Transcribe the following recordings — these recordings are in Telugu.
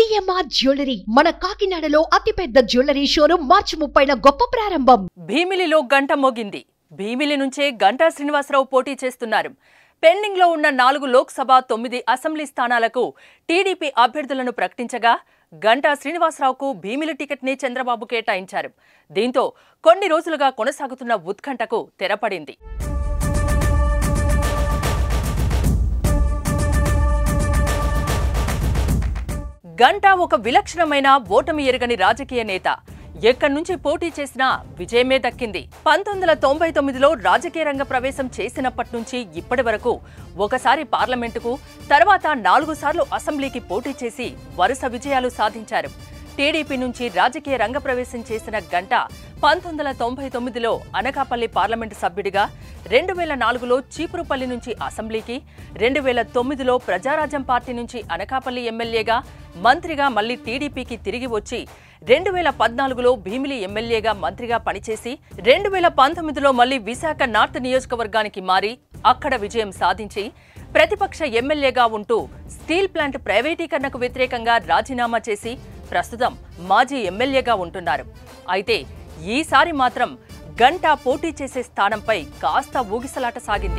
సిఎంఆర్ జ్యువెలరీ మన కాకినాడలో అతిపెద్ద జ్యువెలరీ షోరూం మార్చి ముప్పైన గొప్ప ప్రారంభం భీమిలిలో గంట మోగింది భీమిలి నుంచే గంటా శ్రీనివాసరావు పోటీ చేస్తున్నారు పెండింగ్లో ఉన్న నాలుగు లోక్సభ తొమ్మిది అసెంబ్లీ స్థానాలకు టీడీపీ అభ్యర్థులను ప్రకటించగా గంటా శ్రీనివాసరావుకు భీమిలి టికెట్ని చంద్రబాబు కేటాయించారు దీంతో కొన్ని రోజులుగా కొనసాగుతున్న ఉత్కంఠకు తెరపడింది గంటా ఒక విలక్షణమైన ఓటమి ఎరగని రాజకీయ నేత ఎక్కడి నుంచి పోటీ చేసినా విజయమే దక్కింది పంతొమ్మిది వందల తొంభై తొమ్మిదిలో రాజకీయ రంగ ప్రవేశం చేసినప్పటి నుంచి ఇప్పటి వరకు ఒకసారి పార్లమెంటుకు తర్వాత నాలుగు సార్లు అసెంబ్లీకి పోటీ చేసి వరుస విజయాలు సాధించారు టీడీపీ నుంచి రాజకీయ రంగ ప్రవేశం చేసిన గంట పంతొమ్మిది వందల తొంభై తొమ్మిదిలో అనకాపల్లి పార్లమెంటు సభ్యుడిగా రెండు వేల నాలుగులో చీపురుపల్లి నుంచి అసెంబ్లీకి రెండు వేల తొమ్మిదిలో ప్రజారాజ్యం పార్టీ నుంచి అనకాపల్లి ఎమ్మెల్యేగా మంత్రిగా మళ్లీ టీడీపీకి తిరిగి వచ్చి రెండు వేల పద్నాలుగులో భీమిలి ఎమ్మెల్యేగా మంత్రిగా పనిచేసి రెండు వేల పంతొమ్మిదిలో మళ్లీ విశాఖ నార్త్ నియోజకవర్గానికి మారి అక్కడ విజయం సాధించి ప్రతిపక్ష ఎమ్మెల్యేగా ఉంటూ స్టీల్ ప్లాంట్ ప్రైవేటీకరణకు వ్యతిరేకంగా రాజీనామా చేసి ప్రస్తుతం మాజీ ఎమ్మెల్యేగా ఉంటున్నారు అయితే ఈసారి మాత్రం గంటా పోటీ చేసే స్థానంపై కాస్త ఊగిసలాట సాగింది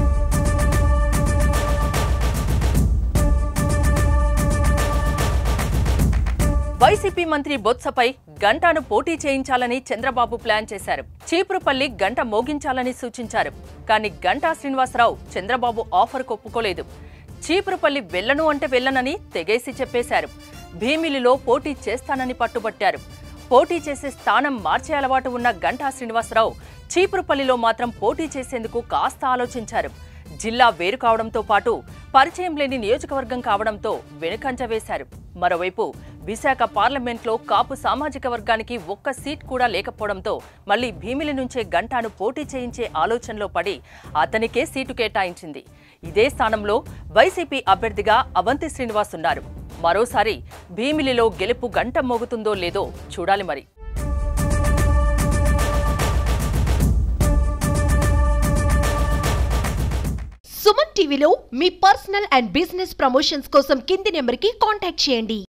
వైసీపీ మంత్రి బొత్సపై గంటాను పోటీ చేయించాలని చంద్రబాబు ప్లాన్ చేశారు చీపురుపల్లి గంట మోగించాలని సూచించారు కానీ గంటా శ్రీనివాసరావు చంద్రబాబు ఆఫర్ ఒప్పుకోలేదు చీపురుపల్లి వెళ్ళను అంటే వెళ్ళనని తెగేసి చెప్పేశారు భీమిలిలో పోటీ చేస్తానని పట్టుబట్టారు పోటీ చేసే స్థానం మార్చే అలవాటు ఉన్న గంటా శ్రీనివాసరావు చీపురుపల్లిలో మాత్రం పోటీ చేసేందుకు కాస్త ఆలోచించారు జిల్లా వేరు కావడంతో పాటు పరిచయం లేని నియోజకవర్గం కావడంతో వెనుకంజ వేశారు మరోవైపు విశాఖ పార్లమెంట్లో కాపు సామాజిక వర్గానికి ఒక్క సీట్ కూడా లేకపోవడంతో మళ్లీ భీమిలి నుంచే గంటాను పోటీ చేయించే ఆలోచనలో పడి అతనికే సీటు కేటాయించింది ఇదే స్థానంలో వైసీపీ అభ్యర్థిగా అవంతి శ్రీనివాస్ ఉన్నారు మరోసారి భీమిలిలో గెలుపు గంట మోగుతుందో లేదో చూడాలి మరి సుమన్ టీవీలో మీ పర్సనల్ అండ్ బిజినెస్ ప్రమోషన్స్ కోసం కింది నెంబర్కి కాంటాక్ట్ చేయండి